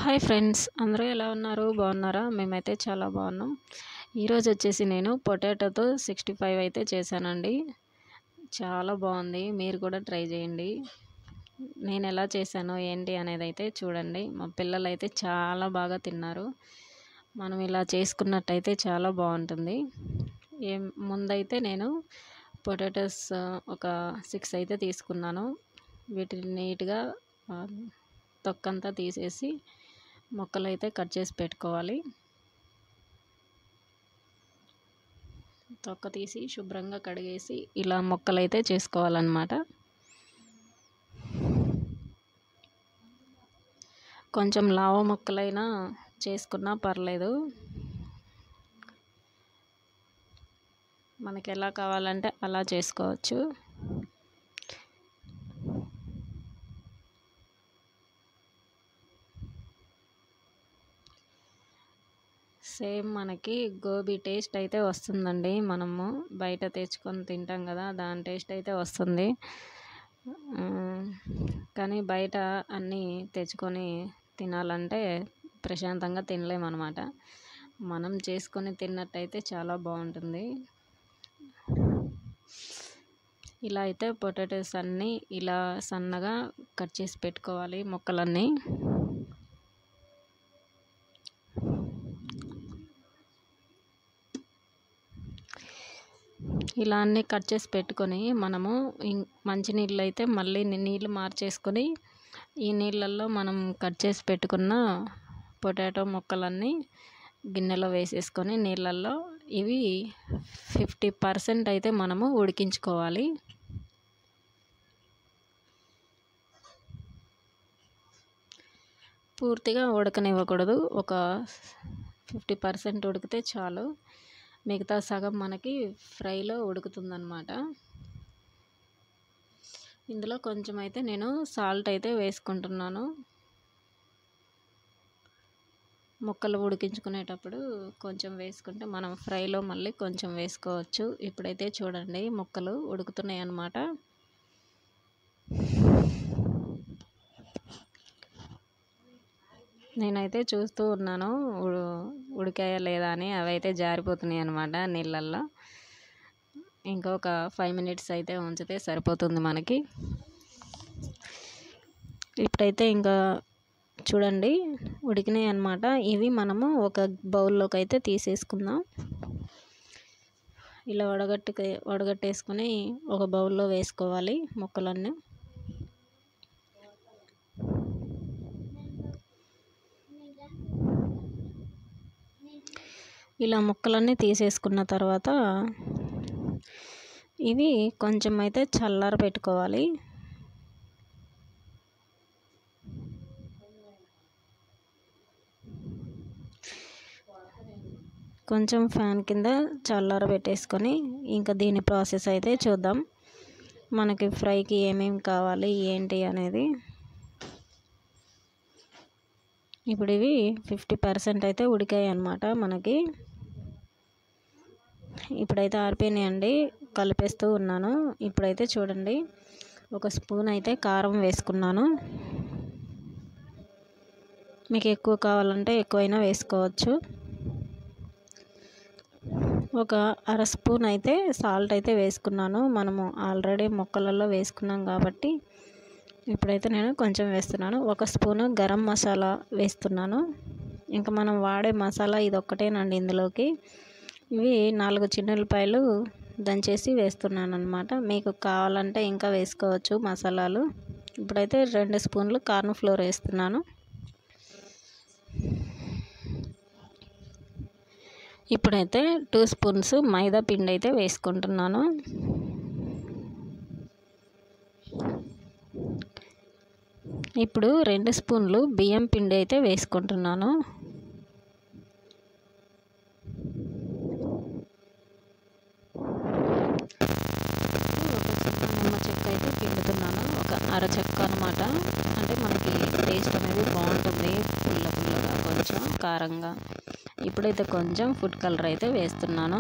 hi friends అందరూ ఎలా ఉన్నారు బాగున్నారా మేమైతే చాలా బాగున్నాం ఈరోజు వచ్చేసి నేను పొటాటోతో సిక్స్టీ ఫైవ్ అయితే చేశానండి చాలా బాగుంది మీరు కూడా ట్రై చేయండి నేను ఎలా చేశానో ఏంటి అనేది అయితే చూడండి మా పిల్లలు అయితే చాలా బాగా తిన్నారు మనం ఇలా చేసుకున్నట్టయితే చాలా బాగుంటుంది ఏం ముందైతే నేను పొటాటోస్ ఒక సిక్స్ అయితే తీసుకున్నాను వీటిని నీట్గా ఆ, తొక్కంతా తీసేసి ముక్కలు అయితే కట్ చేసి పెట్టుకోవాలి తొక్క తీసి శుభ్రంగా కడిగేసి ఇలా ముక్కలు అయితే చేసుకోవాలన్నమాట కొంచెం లావ ముక్కలైనా చేసుకున్నా పర్లేదు మనకి ఎలా కావాలంటే అలా చేసుకోవచ్చు సేమ్ మనకి గోబీ టేస్ట్ అయితే వస్తుందండి మనము బయట తెచ్చుకొని తింటాం కదా దాని టేస్ట్ అయితే వస్తుంది ఆ, కానీ బయట అన్నీ తెచ్చుకొని తినాలంటే ప్రశాంతంగా తినలేమన్నమాట మనం చేసుకొని తిన్నట్టయితే చాలా బాగుంటుంది ఇలా అయితే పొటాటోస్ అన్నీ ఇలా సన్నగా కట్ చేసి పెట్టుకోవాలి ముక్కలన్నీ ఇలా అన్నీ కట్ చేసి పెట్టుకొని మనము ఇం- మంచినీళ్ళు అయితే మళ్ళీ ని- నీళ్ళు మార్చేసుకొని ఈ నీళ్ళల్లో మనం కట్ చేసి పెట్టుకున్న పొటాటో ముక్కలన్నీ గిన్నెలో వేసేసుకొని నీళ్ళల్లో ఇవి ఫిఫ్టీ పర్సెంట్ అయితే మనము ఉడికించుకోవాలి పూర్తిగా ఉడకనివ్వకూడదు ఒక ఫిఫ్టీ పర్సెంట్ ఉడికితే చాలు మిగతా సగం మనకి ఫ్రైలో ఉడుకుతుందన్నమాట ఇందులో కొంచెం అయితే నేను సాల్ట్ అయితే వేసుకుంటున్నాను ముక్కలు ఉడికించుకునేటప్పుడు కొంచెం వేసుకుంటే మనం ఫ్రైలో మళ్ళీ కొంచెం వేసుకోవచ్చు ఇప్పుడైతే చూడండి ముక్కలు ఉడుకుతున్నాయి అన్నమాట నేనైతే చూస్తూ ఉన్నాను ఉ- ఉడికాయా లేదా అని అవి అయితే జారిపోతున్నాయి అనమాట నీళ్ళల్లో ఇంకొక ఫైవ్ మినిట్స్ అయితే ఉంచితే సరిపోతుంది మనకి ఇప్పుడైతే ఇంకా చూడండి ఉడికినాయి అన్నమాట ఇవి మనము ఒక బౌల్లోకి అయితే తీసేసుకుందాం ఇలా వడగట్టుక వడగట్టేసుకొని ఒక బౌల్లో వేసుకోవాలి ముక్కలన్నీ ఇలా ముక్కలన్నీ తీసేసుకున్న తర్వాత ఇవి కొంచెం అయితే చల్లార పెట్టుకోవాలి కొంచెం ఫ్యాన్ కింద చల్లార పెట్టేసుకొని ఇంకా దీని ప్రాసెస్ అయితే చూద్దాం మనకి ఫ్రైకి ఏమేమి కావాలి ఏంటి అనేది ఇప్పుడు ఇవి ఫిఫ్టీ పర్సెంట్ అయితే ఉడికాయి అన్నమాట మనకి ఇప్పుడైతే ఆరిపోయినాయండి కలిపేస్తూ ఉన్నాను ఇప్పుడైతే చూడండి ఒక స్పూన్ అయితే కారం వేసుకున్నాను మీకు ఎక్కువ కావాలంటే ఎక్కువైనా వేసుకోవచ్చు ఒక అర స్పూన్ అయితే సాల్ట్ అయితే వేసుకున్నాను మనము ఆల్రెడీ ముక్కలలో వేసుకున్నాం కాబట్టి ఇప్పుడైతే నేను కొంచెం వేస్తున్నాను ఒక స్పూను గరం మసాలా వేస్తున్నాను ఇంకా మనం వాడే మసాలా ఇది ఒక్కటేనండి ఇందులోకి ఇవి నాలుగు చిన్నులపాయలు దంచేసి వేస్తున్నాను అనమాట మీకు కావాలంటే ఇంకా వేసుకోవచ్చు మసాలాలు ఇప్పుడైతే రెండు స్పూన్లు కార్న్ ఫ్లోర్ వేస్తున్నాను ఇప్పుడైతే టూ స్పూన్స్ మైదా పిండి అయితే వేసుకుంటున్నాను ఇప్పుడు రెండు స్పూన్లు బియ్యం పిండి అయితే వేసుకుంటున్నాను ఒక చిన్న నిమ్మ చెక్క అయితే పిండుతున్నాను ఒక అర చెక్క అనమాట అంటే మనకి టేస్ట్ అనేది బాగుంటుంది పుల్ల పుల్లగా కొంచెం కారంగా ఇప్పుడైతే కొంచెం ఫుడ్ కలర్ అయితే వేస్తున్నాను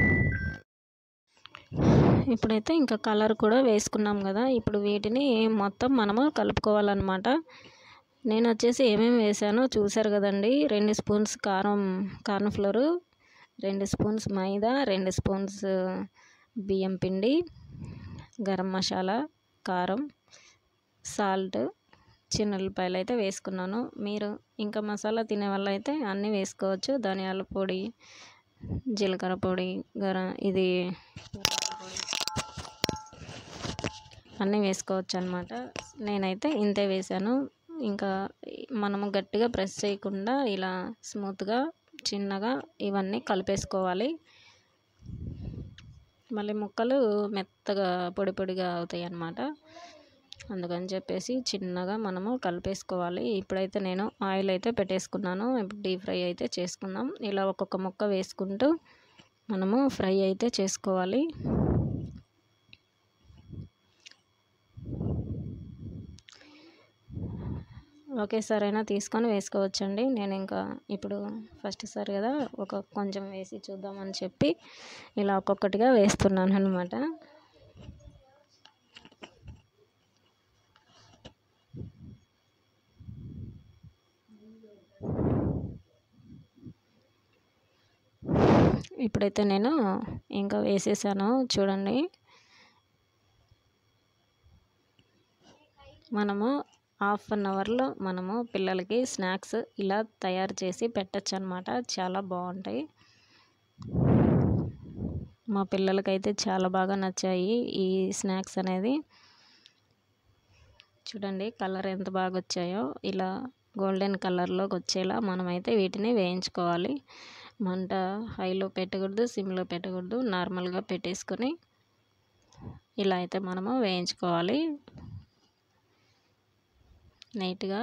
ఇప్పుడైతే ఇంకా కలర్ కూడా వేసుకున్నాం కదా ఇప్పుడు వీటిని మొత్తం మనము కలుపుకోవాలన్నమాట నేను వచ్చేసి ఏమేమి వేసానో చూసారు కదండి రెండు స్పూన్స్ కారం కార్న్ ఫ్లోరు రెండు స్పూన్స్ మైదా రెండు స్పూన్స్ బియ్యం పిండి గరం మసాలా కారం సాల్ట్ చిన్న ఉల్లిపాయలు అయితే వేసుకున్నాను మీరు ఇంకా మసాలా తినే వాళ్ళు అయితే అన్నీ వేసుకోవచ్చు ధనియాల పొడి జీలకర్ర పొడి గరం ఇది అన్నీ వేసుకోవచ్చు అనమాట నేనైతే ఇంతే వేసాను ఇంకా మనము గట్టిగా ప్రెస్ చేయకుండా ఇలా స్మూత్గా చిన్నగా ఇవన్నీ కలిపేసుకోవాలి మళ్ళీ ముక్కలు మెత్తగా పొడి పొడిగా అవుతాయి అన్నమాట అందుకని చెప్పేసి చిన్నగా మనము కలిపేసుకోవాలి ఇప్పుడైతే నేను ఆయిల్ అయితే పెట్టేసుకున్నాను ఇప్పుడు డీప్ ఫ్రై అయితే చేసుకుందాం ఇలా ఒక్కొక్క ముక్క వేసుకుంటూ మనము ఫ్రై అయితే చేసుకోవాలి ఒకేసారైనా తీసుకొని వేసుకోవచ్చండి నేను ఇంకా ఇప్పుడు ఫస్ట్ సారి కదా ఒక కొంచెం వేసి చూద్దామని చెప్పి ఇలా ఒక్కొక్కటిగా వేస్తున్నాను అనమాట ఇప్పుడైతే నేను ఇంకా వేసేసాను చూడండి మనము హాఫ్ అన్ అవర్లో మనము పిల్లలకి స్నాక్స్ ఇలా తయారు చేసి పెట్టచ్చు అనమాట చాలా బాగుంటాయి మా పిల్లలకైతే చాలా బాగా నచ్చాయి ఈ స్నాక్స్ అనేది చూడండి కలర్ ఎంత బాగా వచ్చాయో ఇలా గోల్డెన్ కలర్లోకి వచ్చేలా మనమైతే వీటిని వేయించుకోవాలి మంట హైలో పెట్టకూడదు సిమ్లో పెట్టకూడదు నార్మల్గా పెట్టేసుకొని ఇలా అయితే మనము వేయించుకోవాలి నీట్గా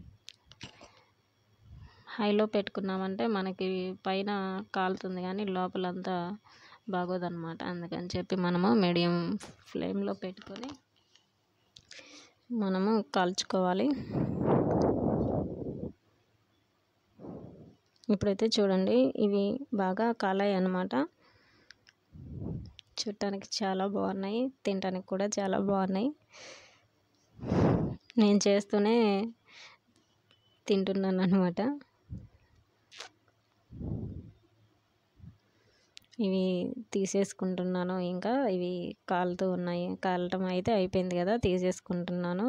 హైలో పెట్టుకున్నామంటే మనకి పైన కాలుతుంది కానీ లోపలంతా బాగోదన్నమాట అందుకని చెప్పి మనము మీడియం ఫ్లేమ్లో పెట్టుకొని మనము కాల్చుకోవాలి ఇప్పుడైతే చూడండి ఇవి బాగా కాలాయి అన్నమాట చూడటానికి చాలా బాగున్నాయి తినటానికి కూడా చాలా బాగున్నాయి నేను చేస్తూనే తింటున్నాను అనమాట ఇవి తీసేసుకుంటున్నాను ఇంకా ఇవి కాలుతూ ఉన్నాయి కాలటం అయితే అయిపోయింది కదా తీసేసుకుంటున్నాను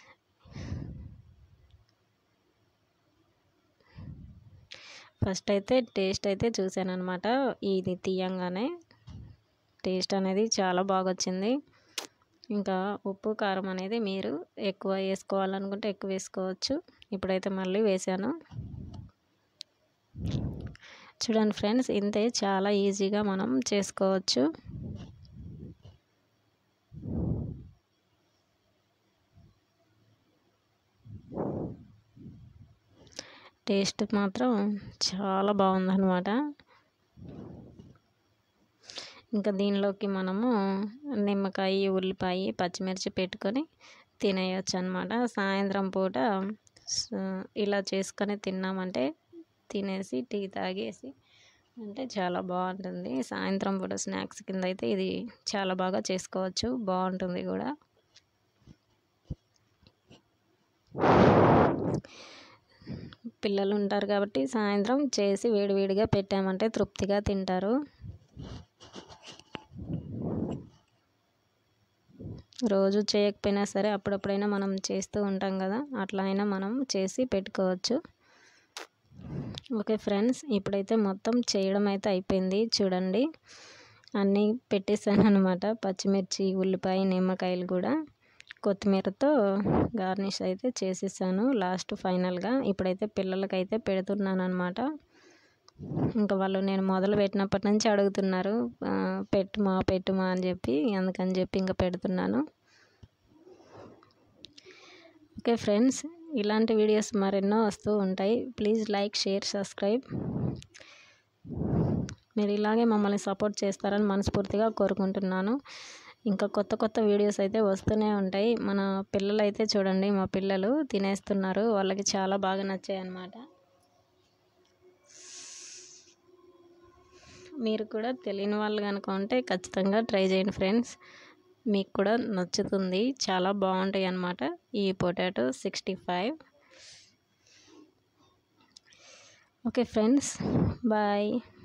ఫస్ట్ అయితే టేస్ట్ అయితే చూశాను అనమాట ఇది తీయంగానే టేస్ట్ అనేది చాలా బాగా వచ్చింది ఇంకా ఉప్పు కారం అనేది మీరు ఎక్కువ వేసుకోవాలనుకుంటే ఎక్కువ వేసుకోవచ్చు ఇప్పుడైతే మళ్ళీ వేసాను చూడండి ఫ్రెండ్స్ ఇంతే చాలా ఈజీగా మనం చేసుకోవచ్చు టేస్ట్ మాత్రం చాలా బాగుందన్నమాట ఇంకా దీనిలోకి మనము నిమ్మకాయ ఉల్లిపాయ పచ్చిమిర్చి పెట్టుకొని తినేయచ్చు అనమాట సాయంత్రం పూట ఇలా చేసుకొని తిన్నామంటే తినేసి టీ తాగేసి అంటే చాలా బాగుంటుంది సాయంత్రం పూట స్నాక్స్ కింద అయితే ఇది చాలా బాగా చేసుకోవచ్చు బాగుంటుంది కూడా పిల్లలు ఉంటారు కాబట్టి సాయంత్రం చేసి వేడివేడిగా పెట్టామంటే తృప్తిగా తింటారు రోజు చేయకపోయినా సరే అప్పుడప్పుడైనా మనం చేస్తూ ఉంటాం కదా అట్లా అయినా మనం చేసి పెట్టుకోవచ్చు ఓకే ఫ్రెండ్స్ ఇప్పుడైతే మొత్తం చేయడం అయితే అయిపోయింది చూడండి అన్నీ పెట్టేసాను అనమాట పచ్చిమిర్చి ఉల్లిపాయ నిమ్మకాయలు కూడా కొత్తిమీరతో గార్నిష్ అయితే చేసేసాను లాస్ట్ ఫైనల్గా ఇప్పుడైతే పిల్లలకైతే పెడుతున్నాను అనమాట ఇంకా వాళ్ళు నేను మొదలు పెట్టినప్పటి నుంచి అడుగుతున్నారు పెట్టుమా పెట్టుమా అని చెప్పి అందుకని చెప్పి ఇంకా పెడుతున్నాను ఓకే ఫ్రెండ్స్ ఇలాంటి వీడియోస్ మరెన్నో వస్తూ ఉంటాయి ప్లీజ్ లైక్ షేర్ సబ్స్క్రైబ్ మీరు ఇలాగే మమ్మల్ని సపోర్ట్ చేస్తారని మనస్ఫూర్తిగా కోరుకుంటున్నాను ఇంకా కొత్త కొత్త వీడియోస్ అయితే వస్తూనే ఉంటాయి మన పిల్లలు అయితే చూడండి మా పిల్లలు తినేస్తున్నారు వాళ్ళకి చాలా బాగా నచ్చాయి అన్నమాట మీరు కూడా తెలియని వాళ్ళు కనుక ఉంటే ఖచ్చితంగా ట్రై చేయండి ఫ్రెండ్స్ మీకు కూడా నచ్చుతుంది చాలా బాగుంటాయి అన్నమాట ఈ potato sixty five okay friends bye